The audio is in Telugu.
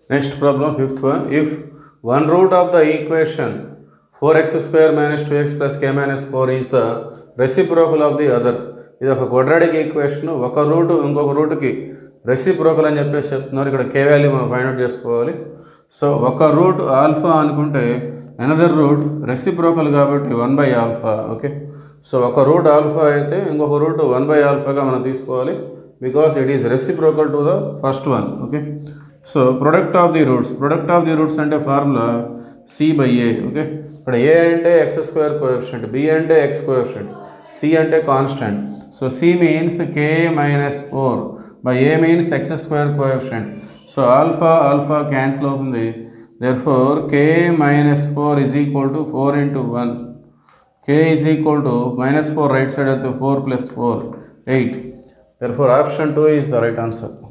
next problem fifth one if one root of the equation four x square minus two x plus k minus four is the reciprocal of the other ఇది ఒక క్వాడ్రాటిక్ ఈక్వేషన్ ఒక రూట్ ఇంకొక రూట్కి రెసిప్రోకల్ అని చెప్పేసి చెప్తున్నారు ఇక్కడ కే వాల్యూ మనం ఫైండ్ అవుట్ చేసుకోవాలి సో ఒక రూట్ ఆల్ఫా అనుకుంటే అనదర్ రూట్ రెసిప్రోకల్ కాబట్టి one by alpha okay so ఒక రూట్ ఆల్ఫా అయితే ఇంకొక రూట్ వన్ బై ఆల్ఫాగా మనం తీసుకోవాలి because it is reciprocal to the first one okay so product of the roots product of the roots అంటే formula c by a okay ఇక్కడ ఏ అంటే ఎక్స్ స్క్వేర్ కోఎఫిషియంట్ బి అంటే ఎక్స్ కోఎఫిషియంట్ సి అంటే constant so c means k minus four by a means x square coefficient so alpha alpha cancel అవుతుంది there four k minus four is equal to four into one k is equal to minus four right side వెళ్తే four plus four eight there four option two is the right answer